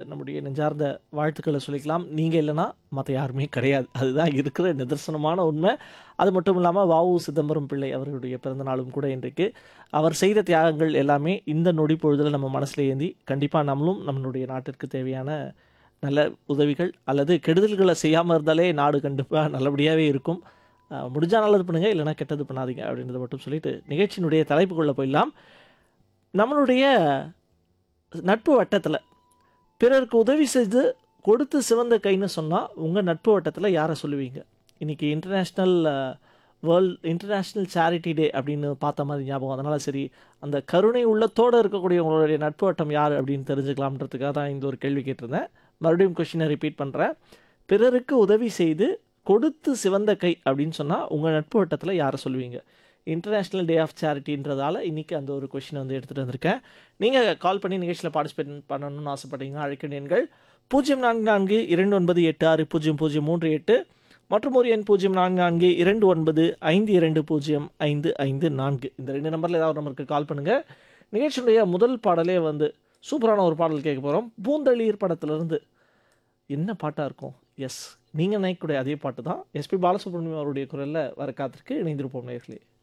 நம்முடைய நெஞ்சார்ந்த வாழ்த்துக்களை சொல்லிக்கலாம். நீங்க இல்லன்னா மத்த யாருமே கிடையாது. அதுதான் இருக்கிற நிதர்சனமான உண்மை. அது மட்டும் இல்லாம வ.உ. சிதம்பரம் பிள்ளை அவர்களுடைய பிறந்த நாளும் கூட இன்றைக்கு. அவர் செய்த தியாகங்கள் எல்லாமே இந்த நொடி பொழுதில நம்ம மனசுல ஏந்தி, கண்டிப்பா நம்மளும் நம்மளுடைய நாட்டிற்கு தேவையான நல்ல உதவிகள் அல்லது கெடுதல்கள செய்யாம இருந்தாலே நாடு கண்டிப்பா நல்லபடியாவே இருக்கும். அ முடிஞ்சா நல்லது பண்ணுங்க, இல்லன்னா கெட்டது பண்ணாதீங்க அப்படின்றத மட்டும் சொல்லிட்டு, நிகழ்ச்சியினுடைய தலைப்புக்குள்ள போயிடலாம். நம்மளுடைய நட்பு வட்டத்தில பிறருக்கு உதவி செய்து கொடுத்து சிவந்த கைன்னு சொன்னா, உங்க நட்பு வட்டத்தில யார சொல்லுவீங்க? இன்னைக்கு international world international charity day அப்படின்னு பார்த்த மாரி ஞாபகம். அதனால சரி, அந்த கருணை உள்ளத்தோட இருக்கக்கூடிய உங்களுடைய நட்பு வட்டம் யாரு அப்படின்னு தெரிஞ்சுக்கலாம்ன்றதுக்காக தான் இந்த ஒரு கேள்வி கேட்டிருந்தேன். மறுபடியும் கொஸ்டின ரிப்பீட் பண்றேன். பிறருக்கு உதவி செய்து கொடுத்து சிவந்த கை அப்படின்னு சொன்னா, உங்க நட்பு வட்டத்தில யார சொல்லுவீங்க? இன்டர்நேஷனல் டே ஆஃப் சேரிட்டின்றதால இன்னைக்கு அந்த ஒரு கொஸ்டின வந்து எடுத்துட்டு வந்திருக்கேன். நீங்க கால் பண்ணி நிகழ்ச்சியில பார்ட்டிசிபேட் பண்ணணும்னு ஆசைப்பட்டீங்கன்னா, அழைக்க வேண்டிய எண்கள் 0442903038 மற்றும் ஒரு எண் 044229520554 இந்த 2 நம்பர்ல ஏதாவது ஒரு நம்பருக்கு கால் பண்ணுங்க. நிகழ்ச்சியினுடைய முதல் பாடலே வந்து சூப்பரான ஒரு பாடல் கேட்க போறோம். பூந்தளிர் படத்திலிருந்து. என்ன பாட்டா இருக்கும்? எஸ். நீங்க நினைக்கக்கூடிய அதே பாட்டு தான். எஸ்பி பாலசுப்ரமணியம் அவருடைய குரல்ல வர காத்திருக்கு. இணைந்திருப்போம் நேயர்களே.